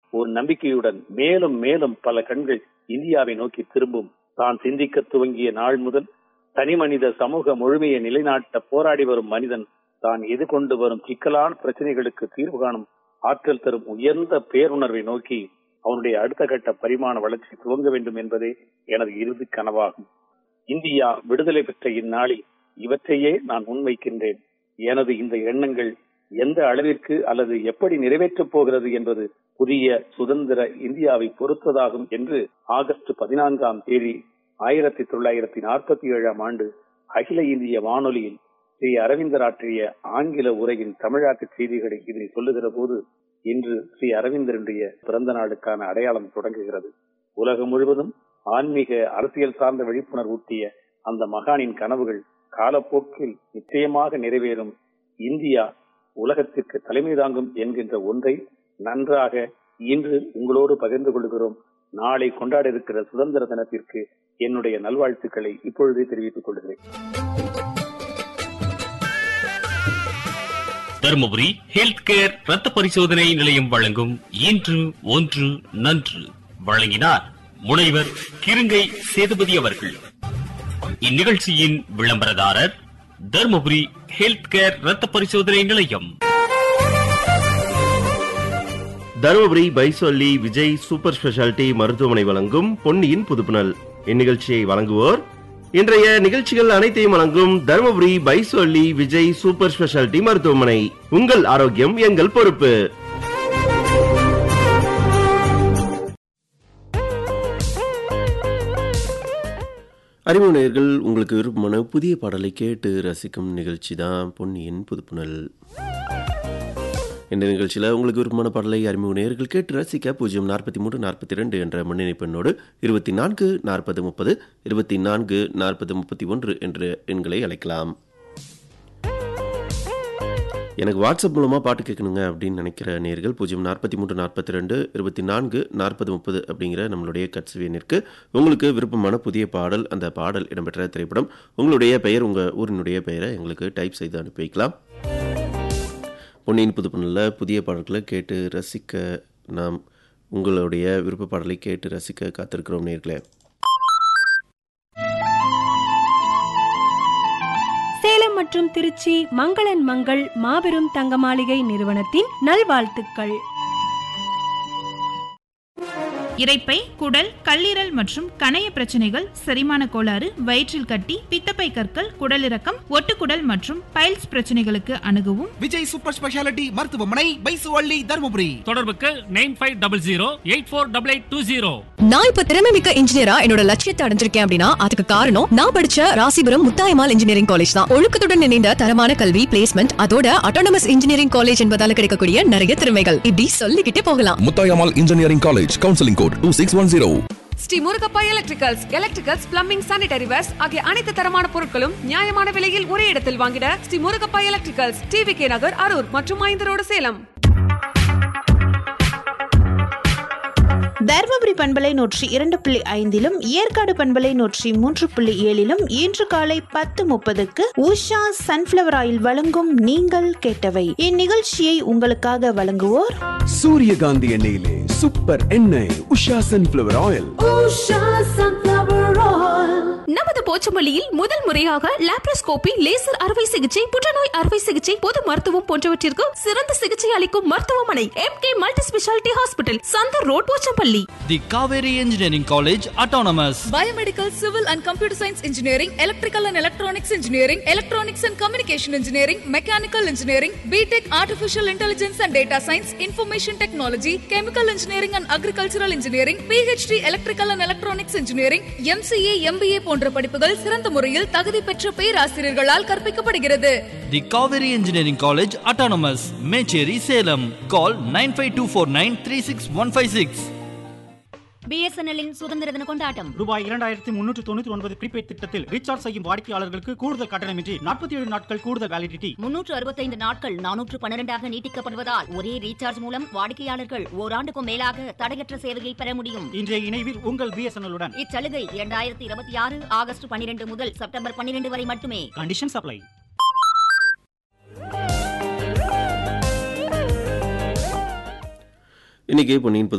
ஒரு நம்பிக்கையுடன் மேலும் மேலும் பல கண்கள் இந்தியாவை நோக்கி திரும்பும் தான் சிந்திக்க துவங்கிய நாள் முதல் தனி மனித சமூக முழுமையை நிலைநாட்ட போராடி வரும் மனிதன் தான் எதிர்கொண்டு வரும் சிக்கலான பிரச்சனைகளுக்கு தீர்வு காணும் ஆற்றல் தரும் உயர்ந்த பேருணர்வை நோக்கி அவனுடைய அடுத்த கட்ட பரிமாண வளர்ச்சி துவங்க வேண்டும் என்பதே எனது இறுதி கனவாகும் இந்தியா விடுதலை பெற்ற இந்நாளில் இவற்றையே நான் முன்வைக்கின்றேன் எனது இந்த எண்ணங்கள் எந்த அளவிற்கு அல்லது எப்படி நிறைவேற்றப் போகிறது என்பது புதிய சுதந்திர இந்தியாவை பொறுத்ததாகும் என்று ஆகஸ்ட் பதினான்காம் தேதி ஆயிரத்தி தொள்ளாயிரத்தி நாற்பத்தி ஏழாம் ஆண்டு அகில இந்திய வானொலியில் ஸ்ரீ அரவிந்தர் ஆற்றிய ஆங்கில உரையின் தமிழாக்க செய்திகளை இதனை சொல்லுகிற போது இன்று ஸ்ரீ அரவிந்தருடைய பிறந்த நாளுக்கான அடையாளம் தொடங்குகிறது உலகம் முழுவதும் ஆன்மீக அரசியல் சார்ந்த விழிப்புணர்வு ஊட்டிய அந்த மகானின் கனவுகள் காலப்போக்கில் நிச்சயமாக நிறைவேறும் இந்தியா உலகத்திற்கு தலைமை தாங்கும் என்கின்ற ஒன்றை நன்றாக இன்று உங்களோடு பகிர்ந்து கொள்கிறோம் நாளை கொண்டாட இருக்கிற சுதந்திர தினத்திற்கு என்னுடைய நல்வாழ்த்துக்களை இப்பொழுதே தெரிவித்துக் கொள்கிறேன் தருமபுரி ஹெல்த் கேர் ரத்த பரிசோதனை நிலையம் வழங்கும் இன்று ஒன்று நன்று வழங்கினார் முனைவர் கிருங்கை சேதுபதி அவர்கள் இந்நிகழ்ச்சியின் விளம்பரதாரர் தருமபுரி ஹெல்த் கேர் ரத்த பரிசோதனை நிலையம் தருமபுரி பைசொல்லி விஜய் சூப்பர் ஸ்பெஷாலிட்டி மருத்துவமனை வழங்கும் பொன்னியின் புதுப்புணல் இந்நிகழ்ச்சியை வழங்குவோர் இன்றைய நிகழ்ச்சிகள் அனைத்தையும் வழங்கும் தருமபுரி பைசொல்லி விஜய் சூப்பர் ஸ்பெஷாலிட்டி மருத்துவமனை உங்கள் ஆரோக்கியம் எங்கள் பொறுப்பு அறிமுக நேயர்கள் உங்களுக்கு விருப்பமான புதிய பாடலை கேட்டு ரசிக்கும் நிகழ்ச்சி தான் பொன்னியின் புதுப்புணல் இந்த நிகழ்ச்சியில் உங்களுக்கு விருப்பமான பாடலை அறிமுக நேயர்கள் கேட்டு ரசிக்க பூஜ்ஜியம் நாற்பத்தி மூன்று நாற்பத்தி ரெண்டு என்ற முன்னணி பெண்ணோடு இருபத்தி நான்கு நாற்பது முப்பது இருபத்தி நான்கு நாற்பது முப்பத்தி ஒன்று என்ற எண்களை அழைக்கலாம் எனக்கு வாட்ஸ்அப் மூலமாக பாட்டு கேட்கணுங்க அப்படின்னு நினைக்கிற நேர்கள் பூஜ்ஜியம் நாற்பத்தி மூன்று நாற்பத்தி ரெண்டு இருபத்தி நான்கு நாற்பது முப்பது அப்படிங்கிற நம்மளுடைய கட்சிவியனிற்கு உங்களுக்கு விருப்பமான புதிய பாடல் அந்த பாடல் இடம்பெற்ற திரைப்படம் உங்களுடைய பெயர் உங்கள் ஊரினுடைய பெயரை எங்களுக்கு டைப் செய்து அனுப்பி வைக்கலாம் பொன்னியின் புதுப்பண்ணில் புதிய பாடல்களை கேட்டு ரசிக்க நாம் உங்களுடைய விருப்ப பாடலை கேட்டு ரசிக்க காத்திருக்கிறோம் நேர்களே சேலம் மற்றும் திருச்சி மங்களன் மங்கள் மாபெரும் தங்க மாளிகை நிறுவனத்தின் நல்வாழ்த்துக்கள் இரைப்பை குடல் கல்லீரல் மற்றும் கணைய பிரச்சனைகள் செரிமான கோளாறு வயிற்றில் கட்டி பித்தப்பை கற்கள் குடலிறக்கம் ஒட்டுக்குடல் மற்றும் பைல்ஸ் பிரச்சனைகளுக்கு அணுகவும் விஜய் சூப்பர் ஸ்பெஷாலிட்டி மருத்துவமனை பைசுவள்ளி தருமபுரி தொடர்புக்கு nine five double zero eight four double eight two zero நான் இப்ப திறமை மிக்க இன்ஜினியரா என்னோட லட்சியத்தை அடைஞ்சிருக்கேன் அப்படின்னா அதுக்கு காரணம் நான் படிச்ச ராசிபுரம் முத்தாயமால் இன்ஜினியரிங் காலேஜ் தான் ஒழுக்கத்துடன் இணைந்த தரமான கல்வி பிளேஸ்மெண்ட் அதோட அட்டானமஸ் இன்ஜினியரிங் காலேஜ் என்பதால கிடைக்கக்கூடிய நிறைய திறமைகள் இப்படி சொல்லிக்கிட்டே போகலாம் Muthayammal engineering college counselling code two six one zero Shri Murugappa electricals electricals plumbing sanitary wares ஆகிய அனைத்து தரமான பொருட்களும் நியாயமான விலையில் ஒரே இடத்தில் வாங்கிட Shri Murugappa electricals TV K Nagar Arur மற்றும் ஐந்து ரோடு சேலம் தருமபுரி பண்பலை நூற்றி இரண்டு புள்ளி ஐந்திலும் ஏற்காடு பண்பலை நூற்றி மூன்று புள்ளி ஏழிலும் இன்று காலை பத்து முப்பதுக்கு உஷா சன்ஃபிளவர் ஆயில் வழங்கும் நீங்கள் கேட்டவை இந்நிகழ்ச்சியை உங்களுக்காக வழங்குவோர் சூரியகாந்தி எண்ணெயிலே சூப்பர் எண்ணெய் உஷா சன்ஃபிளவர் ஆயில் நமது போச்சமல்லியில் முதல் முறையாக லாப்ரோஸ்கோபி லேசர் அறுவை சிகிச்சை புற்றுநோய் அறுவை சிகிச்சை பொது மருத்துவம் போன்றவற்றிற்கு சிறந்த சிகிச்சை அளிக்கும் மருத்துவமனை M K multi speciality hospital Chandar road Pochampalli the Kaveri engineering college autonomous biomedical civil and computer science engineering electrical and electronics engineering electronics and communication engineering mechanical engineering BTech artificial intelligence and data science information technology chemical engineering and agricultural engineering PhD electrical and electronics engineering MCA MBA போன்ற படிப்புகள் சிறந்த முறையில் தகுதி பெற்ற பேராசிரியர்களால் கற்பிக்கப்படுகிறது the Kaveri engineering college autonomous Mecheri Salem call nine five two four nine three six one five six பிஎஸ்என்எல்லின் சுதந்திர தின கொண்டாட்டம் ரூபாய் இரண்டாயிரத்தி முன்னூற்று தொண்ணூற்றி ஒன்பது ப்ரீபெய்ட் திட்டத்தில் ரீசார்ஜ் செய்யும் வாடிக்கையாளர்களுக்கு கூடுதல் கட்டணமின்றி நாற்பத்தி ஏழு நாட்கள் கூடுதல் வேலிடிட்டி முன்னூற்று அறுபத்தைந்து நாட்கள் நானூற்று பன்னிரெண்டாக நீட்டிக்கப்படுவதால் ஒரே ரீசார்ஜ் மூலம் வாடிக்கையாளர்கள் ஓராண்டுக்கும் மேலாக தடையற்ற சேவையை பெற முடியும் இன்றைய இணைவில் உங்கள் பிஎஸ்என்எல்லுடன் இச்சலுகை இரண்டாயிரத்தி இருபத்தி ஆறு ஆகஸ்ட் பன்னிரண்டு முதல் செப்டம்பர் பன்னிரண்டு வரை மட்டுமே கண்டிஷன் சப்ளை இன்னைக்கு பொன்னியின் புது